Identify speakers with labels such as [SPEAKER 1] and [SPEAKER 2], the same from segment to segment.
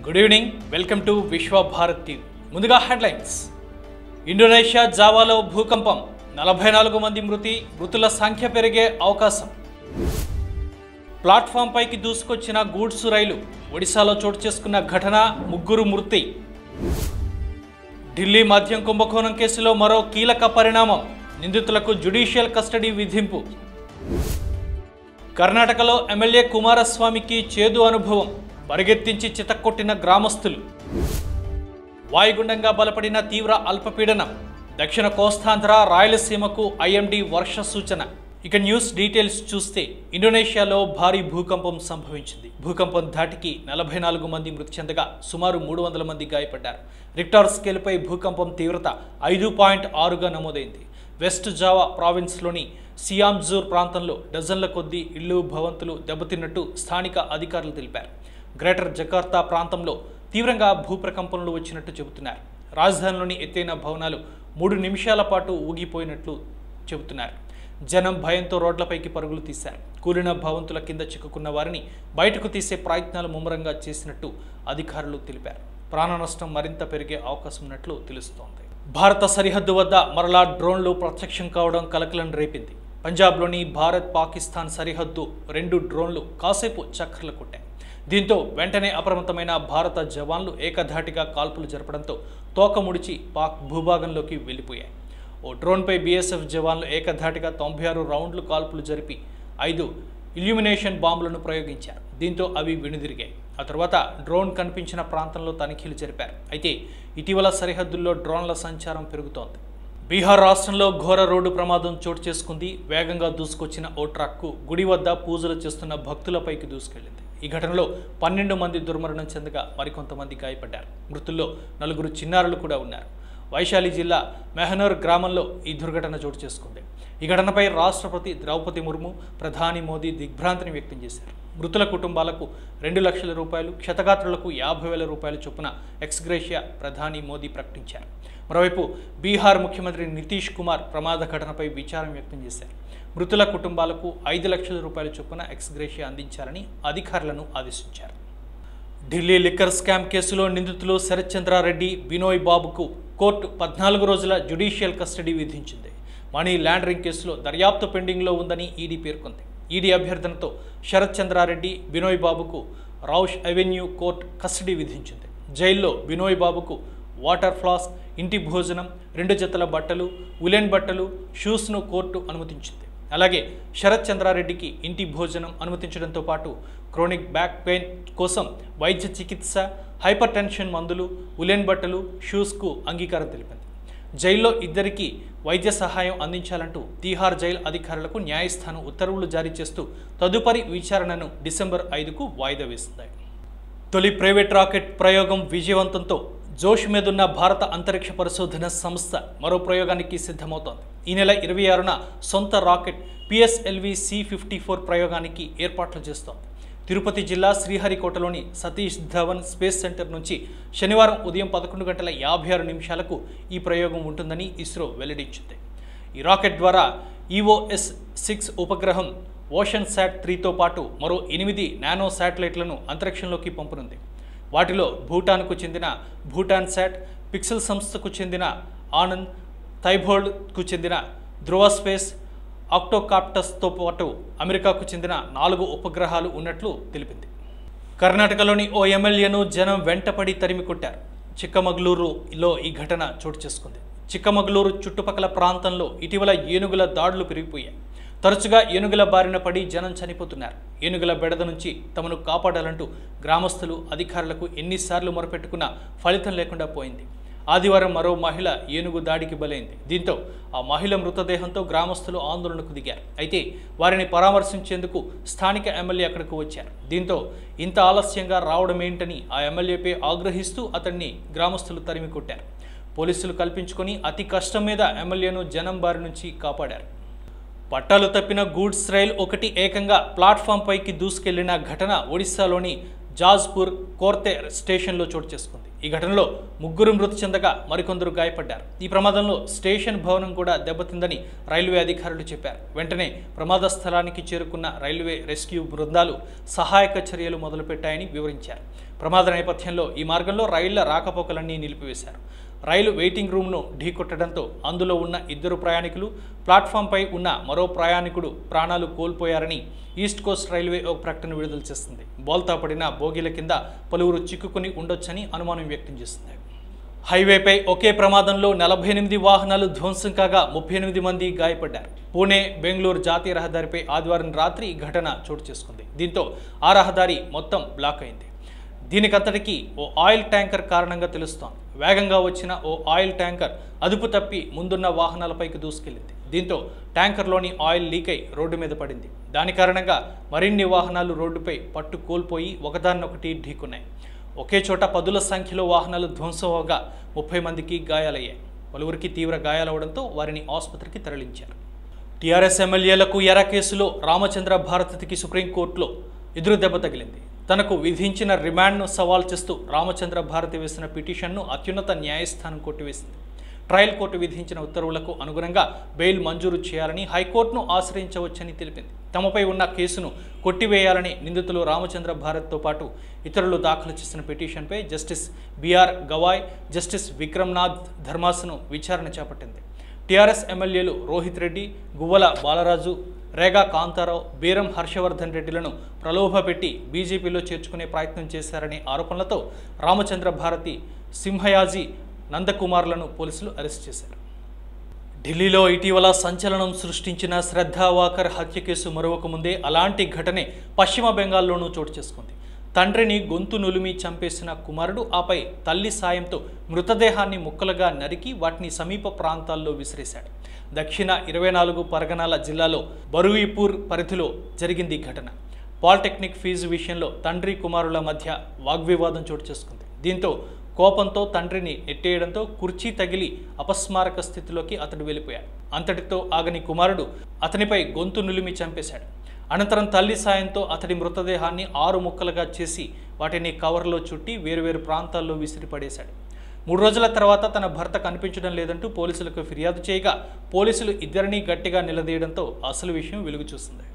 [SPEAKER 1] good evening welcome to Vishwabharat TV ముందుగా headlines Indonesia జావాలో భూకంపం నలభై నాలుగు మంది మృతి మృతుల సంఖ్య పెరిగే అవకాశం ప్లాట్ఫామ్ పైకి దూసుకొచ్చిన గూడ్స్ రైలు ఒడిశాలో చోటు చేసుకున్న ఘటన ముగ్గురు మృతి ఢిల్లీ మద్యం కుంభకోణం కేసులో మరో కీలక పరిణామం నిందితులకు జ్యుడిషియల్ కస్టడీ విధింపు కర్ణాటకలో ఎమ్మెల్యే కుమారస్వామికి చేదు అనుభవం పరిగెత్తించి చితక్కొట్టిన గ్రామస్తులు వాయుగుండంగా బలపడిన తీవ్ర అల్పపీడనం దక్షిణ కోస్తాంధ్ర రాయలసీమకు ఐఎండీ వర్ష సూచన ఇక న్యూస్ డీటెయిల్స్ చూస్తే ఇండోనేషియాలో భారీ భూకంపం సంభవించింది భూకంపం ధాటికి నలభై నాలుగు మంది మృతి చెందగా సుమారు మూడు వందల మంది గాయపడ్డారు రిక్టార్ స్కేల్పై భూకంపం తీవ్రత ఐదు పాయింట్ ఆరుగా నమోదైంది వెస్ట్ జావా ప్రావిన్స్లోని సియాంజూర్ ప్రాంతంలో డజన్ల కొద్దీ ఇళ్ళు భవంతులు దెబ్బతిన్నట్టు స్థానిక అధికారులు తెలిపారు గ్రేటర్ జకార్తా ప్రాంతంలో తీవ్రంగా భూప్రకంపనలు వచ్చినట్టు చెబుతున్నారు రాజధానిలోని ఎత్తైన భవనాలు మూడు నిమిషాల పాటు ఊగిపోయినట్లు చెబుతున్నారు జనం భయంతో రోడ్లపైకి పరుగులు తీశారు కూలిన భవంతుల కింద చిక్కుకున్న వారిని బయటకు తీసే ప్రయత్నాలు ముమ్మరంగా చేసినట్టు అధికారులు తెలిపారు ప్రాణ నష్టం మరింత పెరిగే అవకాశం ఉన్నట్లు తెలుస్తోంది భారత సరిహద్దు వద్ద మరలా డ్రోన్లు ప్రత్యక్షం కావడం కలకలం రేపింది పంజాబ్లోని భారత్ పాకిస్తాన్ సరిహద్దు రెండు డ్రోన్లు కాసేపు చక్కర్లు కొట్టాయి దీంతో వెంటనే అప్రమత్తమైన భారత జవాన్లు ఏకధాటిగా కాల్పులు జరపడంతో తోక ముడిచి పాక్ భూభాగంలోకి వెళ్ళిపోయాయి ఓ డ్రోన్పై బీఎస్ఎఫ్ జవాన్లు ఏకధాటిగా తొంభై ఆరు రౌండ్లు కాల్పులు జరిపి ఐదు ఇల్యూమినేషన్ బాంబులను ప్రయోగించారు దీంతో అవి వెనుదిరిగాయి ఆ తర్వాత డ్రోన్ కనిపించిన ప్రాంతంలో తనిఖీలు జరిపారు అయితే ఇటీవల సరిహద్దుల్లో డ్రోన్ల సంచారం పెరుగుతోంది బీహార్ రాష్ట్రంలో ఘోర రోడ్డు ప్రమాదం చోటు చేసుకుంది వేగంగా దూసుకొచ్చిన ఓ ట్రక్కు గుడి వద్ద పూజలు చేస్తున్న భక్తులపైకి దూసుకెళ్లింది ఈ ఘటనలో పన్నెండు మంది దుర్మరణం చెందగా మరికొంతమంది గాయపడ్డారు మృతుల్లో నలుగురు చిన్నారులు కూడా ఉన్నారు వైశాలి జిల్లా మెహనూర్ గ్రామంలో ఈ దుర్ఘటన చోటు చేసుకుంది ఈ ఘటనపై రాష్ట్రపతి ద్రౌపది ముర్ము ప్రధాని మోదీ దిగ్భ్రాంతిని వ్యక్తం చేశారు మృతుల కుటుంబాలకు రెండు లక్షల రూపాయలు క్షతగాత్రులకు యాభై వేల రూపాయల చొప్పున ఎక్స్గ్రేషియా ప్రధాని మోదీ ప్రకటించారు మరోవైపు బీహార్ ముఖ్యమంత్రి నితీష్ కుమార్ ప్రమాద ఘటనపై విచారం వ్యక్తం చేశారు మృతుల కుటుంబాలకు ఐదు లక్షల రూపాయల చొప్పున ఎక్స్గ్రేషియా అందించాలని అధికారులను ఆదేశించారు ఢిల్లీ లిక్కర్ స్కామ్ కేసులో నిందితులు శరత్చంద్రారెడ్డి బినోయ్ బాబుకు కోర్టు పద్నాలుగు రోజుల జ్యుడిషియల్ కస్టడీ విధించింది మనీ లాండరింగ్ కేసులో దర్యాప్తు పెండింగ్లో ఉందని ఈడీ పేర్కొంది ఈడీ అభ్యర్థనతో శరత్ చంద్రారెడ్డి బినోయ్ బాబుకు రౌష్ అవెన్యూ కోర్టు కస్టడీ విధించింది జైల్లో బినోయ్ బాబుకు వాటర్ ఫ్లాస్క్ ఇంటి భోజనం రెండు జతల బట్టలు ఉలెన్ బట్టలు షూస్ను కోర్టు అనుమతించింది అలాగే శరత్ చంద్రారెడ్డికి ఇంటి భోజనం అనుమతించడంతో పాటు క్రోనిక్ బ్యాక్ పెయిన్ కోసం వైద్య చికిత్స హైపర్ టెన్షన్ మందులు ఉలెన్ బట్టలు షూస్కు అంగీకారం తెలిపింది జైల్లో ఇద్దరికి వైద్య సహాయం అందించాలంటూ తీహార్ జైలు అధికారులకు న్యాయస్థానం ఉత్తర్వులు జారీ చేస్తూ తదుపరి విచారణను డిసెంబర్ ఐదుకు వాయిదా వేసింది తొలి ప్రైవేట్ రాకెట్ ప్రయోగం విజయవంతంతో జోష్ మీదున్న భారత అంతరిక్ష పరిశోధన సంస్థ మరో ప్రయోగానికి సిద్ధమవుతోంది ఈ నెల ఇరవై ఆరున సొంత rocket PSLV C fifty four ప్రయోగానికి ఏర్పాట్లు చేస్తోంది తిరుపతి జిల్లా శ్రీహరికోటలోని సతీష్ ధవన్ స్పేస్ సెంటర్ నుంచి శనివారం ఉదయం పదకొండు గంటల యాభై ఆరు నిమిషాలకు ఈ ప్రయోగం ఉంటుందని ఇస్రో వెల్లడించింది ఈ రాకెట్ ద్వారా ఈఓఎస్ సిక్స్ ఉపగ్రహం ఓషన్ శాట్ త్రీతో పాటు మరో ఎనిమిది నానో శాటిలైట్లను అంతరిక్షంలోకి పంపనుంది వాటిలో భూటాన్కు చెందిన భూటాన్ శాట్ పిక్సెల్ సంస్థకు చెందిన ఆనంద్ థైబోల్డ్కు చెందిన ధ్రువ స్పేస్ ఆక్టోకాప్టస్తో పాటు అమెరికాకు చెందిన నాలుగు ఉపగ్రహాలు ఉన్నట్లు తెలిపింది కర్ణాటకలోని ఓ ఎమ్మెల్యేను జనం వెంటపడి తరిమి కొట్టారు చిక్కమగళూరులో ఈ ఘటన చోటు చేసుకుంది చిక్కమగళూరు చుట్టుపక్కల ప్రాంతంలో ఇటీవల ఏనుగుల దాడులు పెరిగిపోయాయి తరచుగా ఏనుగుల బారిన పడి జనం చనిపోతున్నారు ఏనుగుల బెడద నుంచి తమను కాపాడాలంటూ గ్రామస్తులు అధికారులకు ఎన్నిసార్లు మొరపెట్టుకున్నా ఫలితం లేకుండా పోయింది ఆదివారం మరో మహిళ ఏనుగు దాడికి బలైంది దీంతో ఆ మహిళ మృతదేహంతో గ్రామస్తులు ఆందోళనకు దిగారు అయితే వారిని పరామర్శించేందుకు స్థానిక ఎమ్మెల్యే అక్కడకు వచ్చారు దీంతో ఇంత ఆలస్యంగా రావడం ఏంటని ఆ ఎమ్మెల్యేపై ఆగ్రహిస్తూ అతన్ని గ్రామస్తులు తరిమి కొట్టారు పోలీసులు కల్పించుకొని అతి కష్టం మీద ఎమ్మెల్యేను జనం బారి నుంచి కాపాడారు పట్టాలు తప్పిన గూడ్స్ రైల్ ఒకటి ఏకంగా ప్లాట్ఫామ్ పైకి దూసుకెళ్లిన ఘటన ఒడిశాలోని జాజ్పూర్ కోర్తే స్టేషన్లో చోటు చేసుకుంది ఈ ఘటనలో ముగ్గురు మృతి చెందగా మరికొందరు గాయపడ్డారు ఈ ప్రమాదంలో స్టేషన్ భవనం కూడా దెబ్బతిందని రైల్వే అధికారులు చెప్పారు వెంటనే ప్రమాద స్థలానికి చేరుకున్న రైల్వే రెస్క్యూ బృందాలు సహాయక చర్యలు మొదలుపెట్టాయని వివరించారు ప్రమాద నేపథ్యంలో ఈ మార్గంలో రైళ్ల రాకపోకలన్నీ నిలిపివేశారు రైలు వెయిటింగ్ రూమ్ను ఢీకొట్టడంతో అందులో ఉన్న ఇద్దరు ప్రయాణికులు ప్లాట్ఫామ్పై ఉన్న మరో ప్రయాణికుడు ప్రాణాలు కోల్పోయారని ఈస్ట్ కోస్ట్ రైల్వే ఒక ప్రకటన విడుదల చేస్తుంది బోల్తా పడిన బోగీల కింద పలువురు చిక్కుకుని ఉండొచ్చని అనుమానం వ్యక్తం చేస్తుంది హైవేపై ఒకే ప్రమాదంలో నలభై ఎనిమిది వాహనాలు ధ్వంసం కాగా ముప్పై ఎనిమిది మంది గాయపడ్డారు పూణే బెంగళూరు జాతీయ రహదారిపై ఆదివారం రాత్రి ఈ ఘటన చోటు చేసుకుంది దీంతో ఆ రహదారి మొత్తం బ్లాక్ అయింది దీనికంతటికీ ఓ ఆయిల్ ట్యాంకర్ కారణంగా తెలుస్తోంది వేగంగా వచ్చిన ఓ ఆయిల్ ట్యాంకర్ అదుపు తప్పి ముందున్న వాహనాలపైకి దూసుకెళ్లింది దీంతో ట్యాంకర్లోని ఆయిల్ లీక్ అయి రోడ్డు మీద పడింది దాని కారణంగా మరిన్ని వాహనాలు రోడ్డుపై పట్టు కోల్పోయి ఒకదాన్నొకటి ఢీకున్నాయి ఒకే చోట పదుల సంఖ్యలో వాహనాలు ధ్వంసం అవగా ముప్పై మందికి గాయాలయ్యాయి పలువురికి తీవ్ర గాయాలవడంతో వారిని ఆసుపత్రికి తరలించారు టీఆర్ఎస్ ఎమ్మెల్యేలకు ఎర కేసులో రామచంద్ర భారతికి సుప్రీంకోర్టులో ఎదురు దెబ్బ తగిలింది తనకు విధించిన రిమాండ్ను సవాల్ చేస్తూ రామచంద్ర భారతి వేసిన పిటిషన్ను అత్యున్నత న్యాయస్థానం కొట్టివేసింది ట్రయల్ కోర్టు విధించిన ఉత్తర్వులకు అనుగుణంగా బెయిల్ మంజూరు చేయాలని హైకోర్టును ఆశ్రయించవచ్చని తెలిపింది తమపై ఉన్న కేసును కొట్టివేయాలని నిందితులు రామచంద్ర భారత్తో పాటు ఇతరులు దాఖలు చేసిన పిటిషన్పై justice B R Gavai justice Vikram Nath ధర్మాసనం విచారణ చేపట్టింది టీఆర్ఎస్ ఎమ్మెల్యేలు రోహిత్ రెడ్డి గువ్వల బాలరాజు రేగా కాంతారావు బీరం హర్షవర్ధన్ రెడ్డిలను ప్రలోభపెట్టి బీజేపీలో చేర్చుకునే ప్రయత్నం చేశారనే ఆరోపణలతో రామచంద్ర భారతి సింహయాజీ నందకుమార్లను పోలీసులు అరెస్ట్ చేశారు ఢిల్లీలో ఇటీవల సంచలనం సృష్టించిన శ్రద్ధా వాకర్ హత్య కేసు మరొక ముందే అలాంటి ఘటనే పశ్చిమ బెంగాల్లోనూ చోటు చేసుకుంది తండ్రిని గొంతు నులిమి చంపేసిన కుమారుడు ఆపై తల్లి సాయంతో మృతదేహాన్ని ముక్కలుగా నరికి వాటిని సమీప ప్రాంతాల్లో విసిరేశాడు దక్షిణ ఇరవై నాలుగు పరగనాల జిల్లాలో బరుయిపూర్ పరిధిలో జరిగింది ఈ ఘటన పాలిటెక్నిక్ ఫీజు విషయంలో తండ్రి కుమారుల మధ్య వాగ్వివాదం చోటు చేసుకుంది దీంతో కోపంతో తండ్రిని నెట్టేయడంతో కుర్చీ తగిలి అపస్మారక స్థితిలోకి అతడు వెళ్ళిపోయాడు అంతటితో ఆగని కుమారుడు అతనిపై గొంతు నులిమి చంపేశాడు అనంతరం తల్లి సాయంతో అతడి మృతదేహాన్ని ఆరు ముక్కలుగా చేసి వాటిని కవర్లో చుట్టి వేరువేరు ప్రాంతాల్లో విసిరిపడేశాడు మూడు రోజుల తర్వాత తన భర్త కనిపించడం లేదంటూ పోలీసులకు ఫిర్యాదు చేయగా పోలీసులు ఇద్దరినీ గట్టిగా నిలదీయడంతో అసలు విషయం వెలుగు చూసింది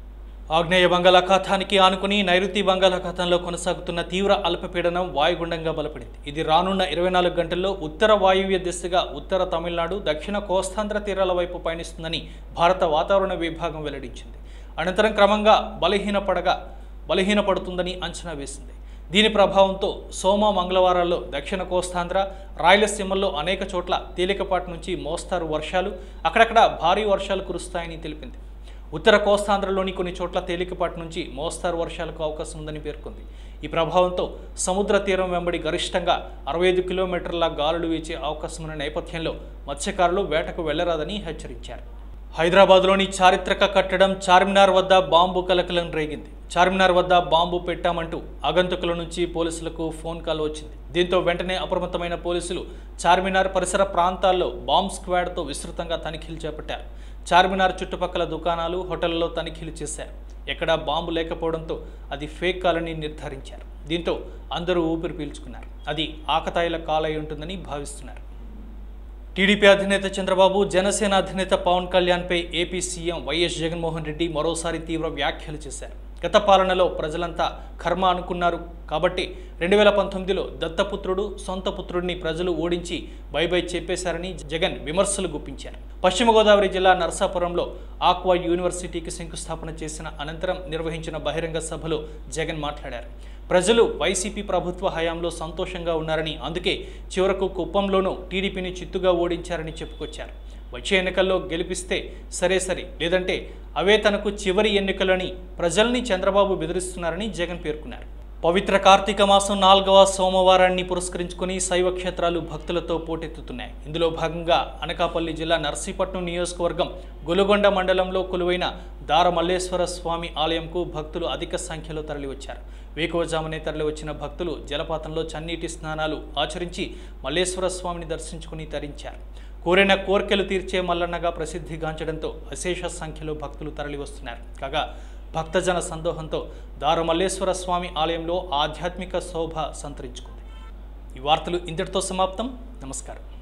[SPEAKER 1] ఆగ్నేయ బంగాళాఖాతానికి ఆనుకుని నైరుతి బంగాళాఖాతంలో కొనసాగుతున్న తీవ్ర అల్పపీడనం వాయుగుండంగా బలపడింది ఇది రానున్న ఇరవై నాలుగు గంటల్లో ఉత్తర వాయువ్య దిశగా ఉత్తర తమిళనాడు దక్షిణ కోస్తాంధ్ర తీరాల వైపు పయనిస్తుందని భారత వాతావరణ విభాగం వెల్లడించింది అనంతరం క్రమంగా బలహీనపడగా బలహీనపడుతుందని అంచనా వేసింది దీని ప్రభావంతో సోమ మంగళవారాల్లో దక్షిణ కోస్తాంధ్ర రాయలసీమల్లో అనేక చోట్ల తేలికపాటి నుంచి మోస్తారు వర్షాలు అక్కడక్కడ భారీ వర్షాలు కురుస్తాయని తెలిపింది ఉత్తర కోస్తాంధ్రలోని కొన్ని చోట్ల తేలికపాటి నుంచి మోస్తారు వర్షాలకు అవకాశం ఉందని పేర్కొంది ఈ ప్రభావంతో సముద్ర తీరం వెంబడి గరిష్టంగా అరవై ఐదు కిలోమీటర్ల గాలులు వీచే అవకాశం ఉన్న నేపథ్యంలో మత్స్యకారులు వేటకు వెళ్లరాదని హెచ్చరించారు హైదరాబాద్లోని చారిత్రక కట్టడం చార్మినార్ వద్ద బాంబు కలకలం రేగింది చార్మినార్ వద్ద బాంబు పెట్టామంటూ ఆగంతుకుల నుంచి పోలీసులకు ఫోన్ కాల్ వచ్చింది దీంతో వెంటనే అప్రమత్తమైన పోలీసులు చార్మినార్ పరిసర ప్రాంతాల్లో బాంబ్ స్క్వాడ్తో విస్తృతంగా తనిఖీలు చేపట్టారు చార్మినార్ చుట్టుపక్కల దుకాణాలు హోటళ్లలో తనిఖీలు చేశారు ఎక్కడా బాంబు లేకపోవడంతో అది ఫేక్ కాలని నిర్ధారించారు దీంతో అందరూ ఊపిరి పీల్చుకున్నారు అది ఆకతాయిల కాల్ అయి ఉంటుందని భావిస్తున్నారు టీడీపీ అధినేత చంద్రబాబు జనసేన అధినేత పవన్ కళ్యాణ్పై AP CM YS Jaganmohan Reddy మరోసారి తీవ్ర వ్యాఖ్యలు చేశారు గత పాలనలో ప్రజలంతా కర్మ అనుకున్నారు కాబట్టి రెండు వేల పంతొమ్మిదిలో దత్తపుత్రుడు సొంత పుత్రుడిని ప్రజలు ఓడించి బై బై చెప్పేశారని జగన్ విమర్శలు గుప్పించారు పశ్చిమ గోదావరి జిల్లా నర్సాపురంలో ఆక్వా యూనివర్సిటీకి శంకుస్థాపన చేసిన అనంతరం నిర్వహించిన బహిరంగ సభలో జగన్ మాట్లాడారు ప్రజలు వైసీపీ ప్రభుత్వ హయాంలో సంతోషంగా ఉన్నారని అందుకే చివరకు కుప్పంలోనూ టీడీపీని చిత్తుగా ఓడించారని చెప్పుకొచ్చారు వచ్చే ఎన్నికల్లో గెలిపిస్తే సరే సరే లేదంటే అవే తనకు చివరి ఎన్నికలని ప్రజల్ని చంద్రబాబు బెదిరిస్తున్నారని జగన్ పేర్కొన్నారు పవిత్ర కార్తీక మాసం నాలుగవ సోమవారాన్ని పురస్కరించుకుని శైవ క్షేత్రాలు భక్తులతో పోటెత్తుతున్నాయి ఇందులో భాగంగా అనకాపల్లి జిల్లా నర్సీపట్నం నియోజకవర్గం గొలుగొండ మండలంలో కొలువైన దార మల్లేశ్వర స్వామి ఆలయంకు భక్తులు అధిక సంఖ్యలో తరలివచ్చారు వేకువజామునే తరలివచ్చిన భక్తులు జలపాతంలో చన్నీటి స్నానాలు ఆచరించి మల్లేశ్వర స్వామిని దర్శించుకుని తరించారు కోరిన కోర్కెలు తీర్చే మల్లన్నగా ప్రసిద్ధిగాంచడంతో అశేష సంఖ్యలో భక్తులు తరలివస్తున్నారు కాగా భక్తజన సందోహంతో దారుమల్లేశ్వర స్వామి ఆలయంలో ఆధ్యాత్మిక శోభ సంతరించుకుంది ఈ వార్తలు ఇంతటితో సమాప్తం నమస్కారం